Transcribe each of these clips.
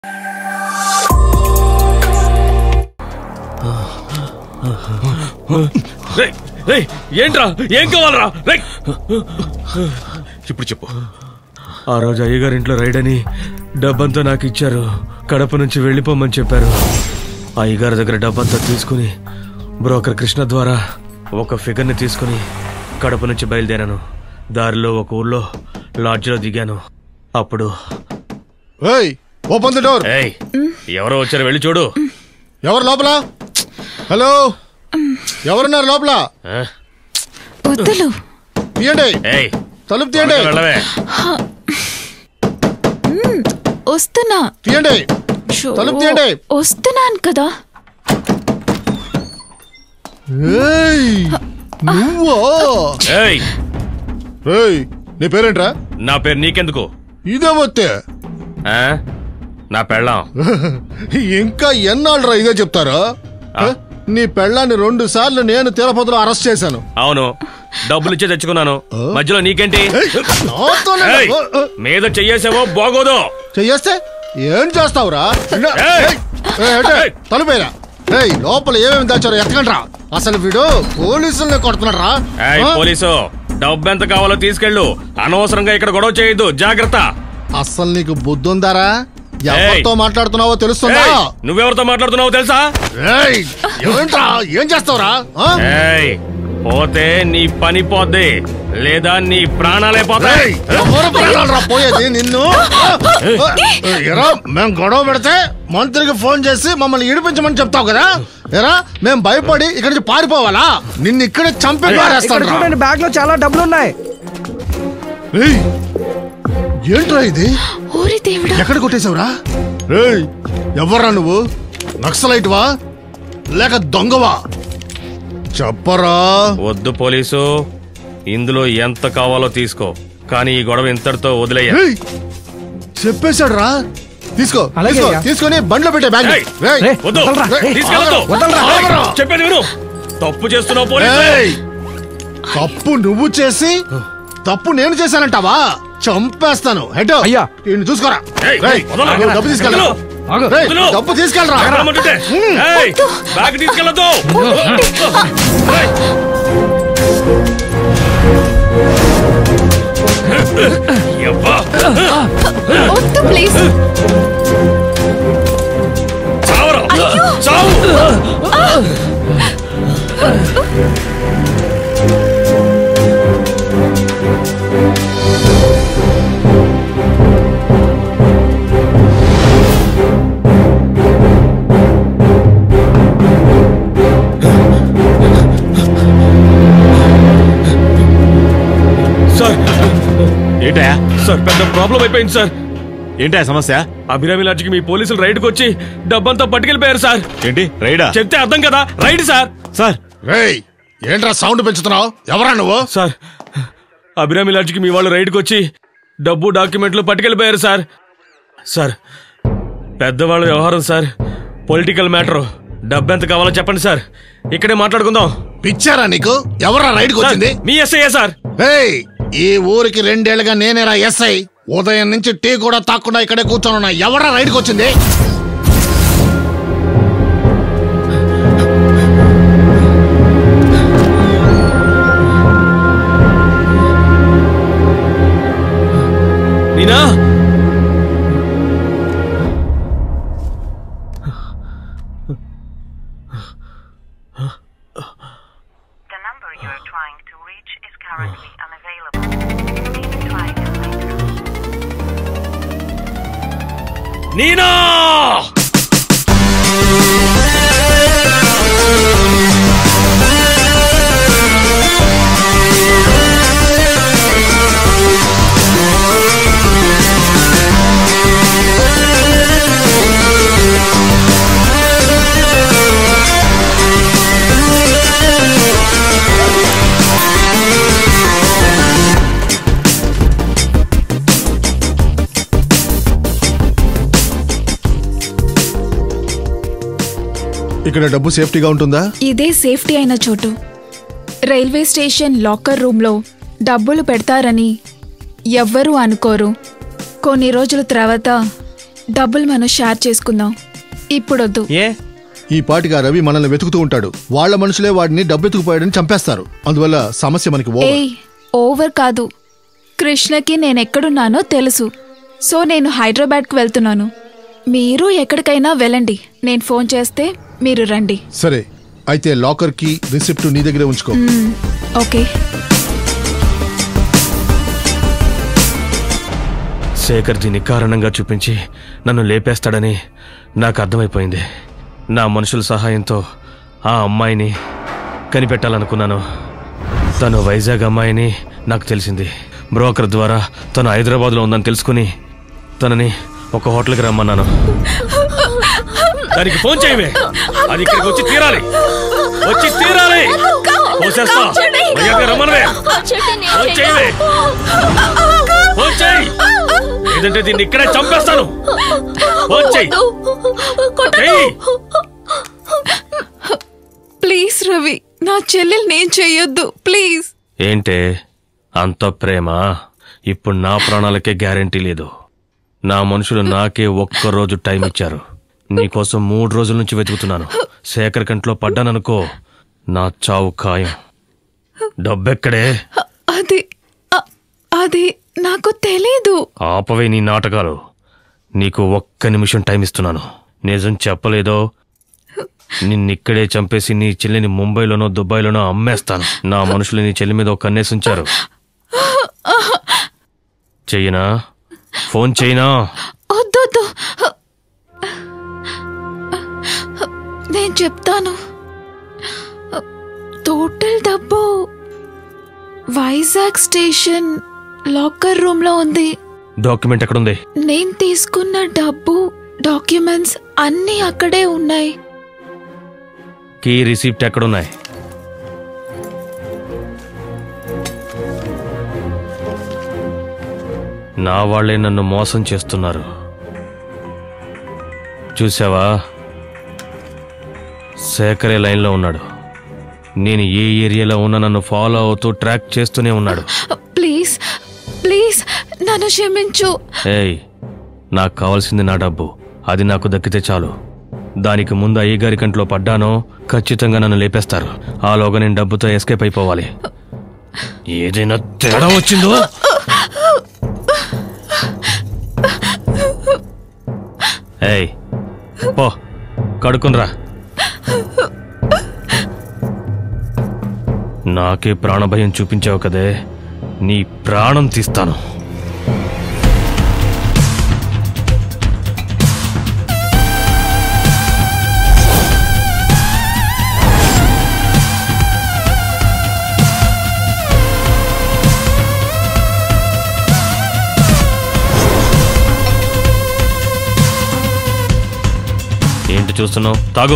రేయ్, రేయ్, ఏంట్రా ఏం కావాలరా రేయ్. ఇప్పుడు చెప్పు ఆ రోజు అయ్యగారి ఇంట్లో రైడ్ అని డబ్బంతా నాకు ఇచ్చారు కడప నుంచి వెళ్ళిపోమని చెప్పారు అయ్యగారి దగ్గర డబ్బంతా తీసుకుని బ్రోకర్ కృష్ణ ద్వారా ఒక ఫిగర్ని తీసుకుని కడప నుంచి బయలుదేరాను దారిలో ఒక ఊర్లో లాడ్జ్లో దిగాను అప్పుడు ఏయ్ ఓపెన్ ది డోర్ ఏయ్ ఎవరో వచ్చారు వెళ్ళి చూడు ఎవరు లోపల హలో ఎవరున్నారు లోపల ఆ? వద్దులు తీయండి ఏయ్ తలుపు తీయండి త్వరగా వెళ్ళవే వస్తున్నా తీయండి షో, తలుపు తీయండి. వస్తున్నాను కదా ఏయ్ నువ్వా ఏయ్ ఏయ్ నీ పేరేంట్రా నా పేరు నీకెందుకు ఇదే వస్తే ఆ? నా పెళ్ళాం ఇంకా ఎన్నాళ్ళరా ఇదే చెప్తారు ఆ. నీ పెళ్ళాన్ని రెండు సార్లు నేను తిరుపతిలో అరెస్ట్ చేశాను అవును డబ్బులు ఇచ్చే తెచ్చుకున్నాను మధ్యలో నీకేంటి నాతోనే ఏయ్, ఓ, ఓ, మీద చెయ్యేసావో బాగోదు చెయ్యేస్తే ఏం చేస్తావురా ఏయ్. ఏయ్. తలుపేరా ఏయ్ లోపల ఏమేమి దాచారో ఎత్తకండ్రా అసలు వీడు పోలీసుల్ని కొడుతున్నారా ఏయ్ పోలీసు డబ్బు ఎంత కావాలో తీసుకెళ్ళు అనవసరంగా ఇక్కడ గొడవ చేయొద్దు జాగ్రత్త అసలు నీకు బుద్ధి ఉందారా ఎవరితో మాట్లాడుతున్నావో తెలుస్తుందా ఏయ్, నువ్వెవరితో మాట్లాడుతున్నావో తెలుసా ఏయ్, ఏంట్రా ఏం చేస్తావురా ఆ? ఏయ్ పోతే నీ పని పోద్ది లేదా నీ ప్రాణాలే ఏయ్, పోతాయి ఎవరు ప్రాణాలురా పోయేది నిన్ను ఎరా మేం గొడవ పెడితే మంత్రికి ఫోన్ చేసి మమ్మల్ని ఇడిపించమని చెప్తావు కదా ఎరా మేం భయపడి ఇక్కడి నుంచి పారిపోవాలా నిన్ను ఇక్కడే చంపి ఇక్కడ పారేస్తాను రా. చూడండి బ్యాగ్ లో చాలా డబ్బులు ఉన్నాయి ఏయ్, ఏంట్రా ఇది ఓరి దేవుడా ఎక్కడ కొట్టేశావురా ఏయ్ ఎవర్రా నువ్వు నక్సలైట్ వా లేక దొంగవా చెప్పరా వద్దు పోలీసు ఇందులో ఎంత కావాలో తీసుకో కానీ ఈ గొడవ ఇంతటితో వదిలేయ ఏయ్, చెప్పేశాడు రా తీసుకో అలాగే తీసుకో, అయ్యా. తీసుకొని బండ్లో పెట్టే బ్యాగ్ ఏయ్, రేయ్, వద్దు వదలరా, ఏయ్, తీసుకెళ్ళొద్దు. వదలరా, ఏయ్, వదలరా. చెప్పేది విను తప్పు చేస్తున్నావు పోలీసు తప్పు నువ్వు చేసి తప్పు నేను చేశానంటావా చంపేస్తాను హెడ్ అయ్యా. ఈయన్ని చూసుకోరా ఏయ్, రేయ్, వదలరా. నువ్వు డబ్బు తీసుకెళ్ళరా ఆగు. రేయ్, వదలు. డబ్బు తీసుకెళ్ళరా రమ్మంటుంటే. ఏయ్, బ్యాగ్ తీసుకెళ్ళొద్దు ఏయ్. యబ్బా, వద్దు ప్లీజ్ చావరా. చావు సార్ ఏంటయా సార్ పెద్ద ప్రాబ్లం అయిపోయింది సార్ ఏంటయా సమస్య అభిరామి లాడ్జికి మీ పోలీసులు రైడ్కి వచ్చి డబ్బంతా పట్టుకెళ్ళిపోయారు సార్ ఏంటి రైడా చెప్తే అర్థం కదా రైడ్ సార్ సార్ రేయ్ ఏంట్రా సౌండ్ పెంచుతున్నావు ఎవరా నువ్వు సార్ అభిరామి లాడ్జికి మీ వాళ్ళు రైడ్కి వచ్చి డబ్బు డాక్యుమెంట్లు పట్టుకెళ్ళిపోయారు సార్ సార్ పెద్దవాళ్ళ వ్యవహారం సార్ పొలిటికల్ మ్యాటర్ డబ్బు ఎంత కావాలో చెప్పండి సార్ ఇక్కడే మాట్లాడుకుందాం పిచ్చారా నీకు ఎవరా రైడ్కి సార్, వచ్చింది మీ ఎస్ఐ సార్ ఏయ్ ఈ ఊరికి రెండేళ్లుగా నేనేరా ఎస్ఐ ఉదయం నుంచి టీ కూడా తాకుండా ఇక్కడే కూర్చొని ఉన్నా ఎవరా రైడ్కి వచ్చింది Meena The number you are trying to reach is currently unavailable. Please try again later. Neena ఇక్కడ డబ్బు సేఫ్టీగా ఉంటుందా ఇదే సేఫ్టీ అయిన చోటు రైల్వే స్టేషన్ లాకర్ రూమ్లో డబ్బులు పెడతారని ఎవ్వరూ అనుకోరు కొన్ని రోజుల తర్వాత డబ్బులు మనం షేర్ చేసుకుందాం ఇప్పుడొద్దు ఏ ఈ పాటిగా రవి మనల్ని వెతుకుతూ ఉంటాడు వాళ్ళ మనుషులే వాడిని డబ్బెత్తుకుపోయాడని చంపేస్తారు అందువల్ల సమస్య మనకి ఓవర్. ఏయ్ ఓవర్ కాదు కృష్ణకి నేను ఎక్కడున్నానో తెలుసు సో నేను హైదరాబాద్కి వెళ్తున్నాను మీరు ఎక్కడికైనా వెళ్ళండి నేను ఫోన్ చేస్తే మీరు రండి సరే అయితే లాకర్ కి రిసిప్ట్ నీ దగ్గరే ఉంచుకో ఓకే శేఖర్ దీన్ని కారణంగా చూపించి నన్ను లేపేస్తాడని నాకు అర్థమైపోయింది నా మనుషుల సహాయంతో ఆ అమ్మాయిని కనిపెట్టాలనుకున్నాను తను వైజాగ్ అమ్మాయిని నాకు తెలిసింది బ్రోకర్ ద్వారా తను హైదరాబాద్లో ఉందని తెలుసుకుని తనని ఒక హోటల్కి రమ్మన్నాను దానికి ఫోన్ చేయవే అది ఇక్కడికి వచ్చి తీరాలి వచ్చి తీరాలి పోసేస్తా మర్యాదగా రమ్మనవే ఫోన్ చేయవే ఫోన్ చేయి లేదంటే దీన్ని ఇక్కడే చంపేస్తాను ఫోన్ చేయి చెయ్యి ప్లీజ్ రవి నా చెల్లెలు నేను చెయ్యొద్దు ప్లీజ్ ఏంటే అంత ప్రేమ ఇప్పుడు నా ప్రాణాలకే గ్యారెంటీ లేదు నా మనుషులు నాకే ఒక్క రోజు టైం ఇచ్చారు నీకోసం మూడు రోజుల నుంచి వెతుకుతున్నాను శేఖర్ కంట్లో పడ్డాననుకో నా చావు ఖాయం డబ్బెక్కడే అది అ- అది నాకు తెలీదు ఆపవే నీ నాటకాలు నీకు ఒక్క నిమిషం టైం ఇస్తున్నాను నిజం చెప్పలేదో నిన్నిక్కడే చంపేసి నీ చెల్లిని ముంబైలోనో దుబాయ్లోనో అమ్మేస్తాను నా మనుషులు నీ చెల్లి మీద ఒక కన్నేసి ఉంచారు చెయ్యనా ఫోన్ చేయనా వద్దొద్దు నేను చెప్తాను టోటల్ డబ్బు వైజాగ్ స్టేషన్ లాకర్ రూమ్ లో ఉంది డాక్యుమెంట్ ఎక్కడుంది నేను తీసుకున్న డబ్బు డాక్యుమెంట్స్ అన్నీ అక్కడే ఉన్నాయి కీ రిసిప్ట్ ఎక్కడున్నాయి నా వాళ్ళే నన్ను మోసం చేస్తున్నారు చూసావా శేఖరే లైన్లో ఉన్నాడు నేను ఏ ఏరియాలో ఉన్నా నన్ను ఫాలో అవుతూ ట్రాక్ చేస్తూనే ఉన్నాడు ప్లీజ్ ప్లీజ్ నన్ను క్షమించు ఏయ్ నాకు కావాల్సింది నా డబ్బు అది నాకు దక్కితే చాలు దానికి ముందు అయ్యగారి కంట్లో పడ్డానో ఖచ్చితంగా నన్ను లేపేస్తారు ఆలోగా నేను డబ్బుతో ఎస్కేప్ అయిపోవాలి ఏదైనా తేడా వచ్చిందో ఏయ్ పో కడుకునరా నాకే ప్రాణభయం చూపించావు కదే నీ ప్రాణం తీస్తాను ఏంటి చూస్తున్నావు తాగు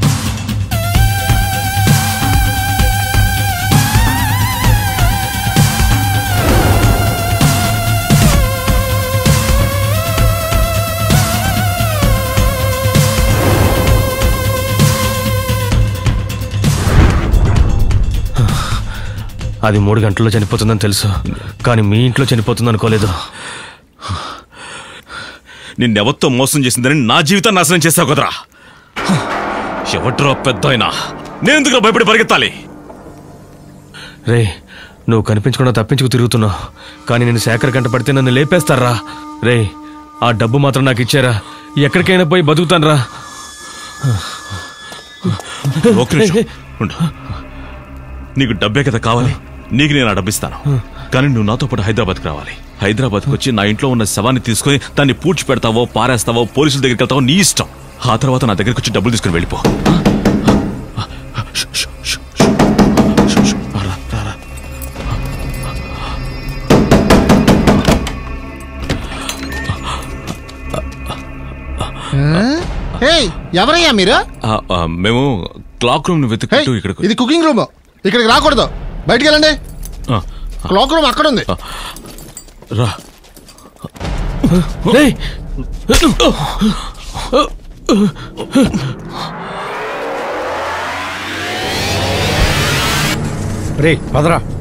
అది మూడు గంటల్లో చనిపోతుందని తెలుసు కానీ మీ ఇంట్లో చనిపోతుంది అనుకోలేదు నిన్నెవరితో మోసం చేసిందని నా జీవితం నాశనం చేసావు కదరా ఎవట్రో పెద్ద అయినా నేను ఎందుకు భయపడి పరిగెత్తాలి రే నువ్వు కనిపించకుండా తప్పించుకు తిరుగుతున్నావు కానీ నేను శేఖర్ కంట పడితే నన్ను లేపేస్తారా రే ఆ డబ్బు మాత్రం నాకు ఇచ్చారా ఎక్కడికైనా పోయి బతుకుతానరా ఒక్క నిమిషం ఉండు. నీకు డబ్బే కదా కావాలి నీకు నేను ఆ డబ్బిస్తాను కానీ నువ్వు నాతో పాటు హైదరాబాద్కి రావాలి హైదరాబాద్కి వచ్చి నా ఇంట్లో ఉన్న శవాన్ని తీసుకొని దాన్ని పూడ్చి పెడతావో పారేస్తావో పోలీసుల దగ్గరికి వెళ్తావో నీ ఇష్టం ఆ తర్వాత నా దగ్గరికి వచ్చి డబ్బులు తీసుకుని వెళ్ళిపో షు, షు, షు, షు. షు, షు. రా, రా, రా. ఏయ్ ఎవరయ్యా మీరు ఆ, ఆ, మేము క్లాక్ రూమ్ ని ఏయ్, వెతుకుంటూ ఇక్కడికి ఇది కుకింగ్ రూమ్ ఇక్కడికి రాకూడదు బయటికి వెళ్ళండి ఆ, క్లాక్ రూమ్ అక్కడ ఉంది రా రేయ్! రే పదరా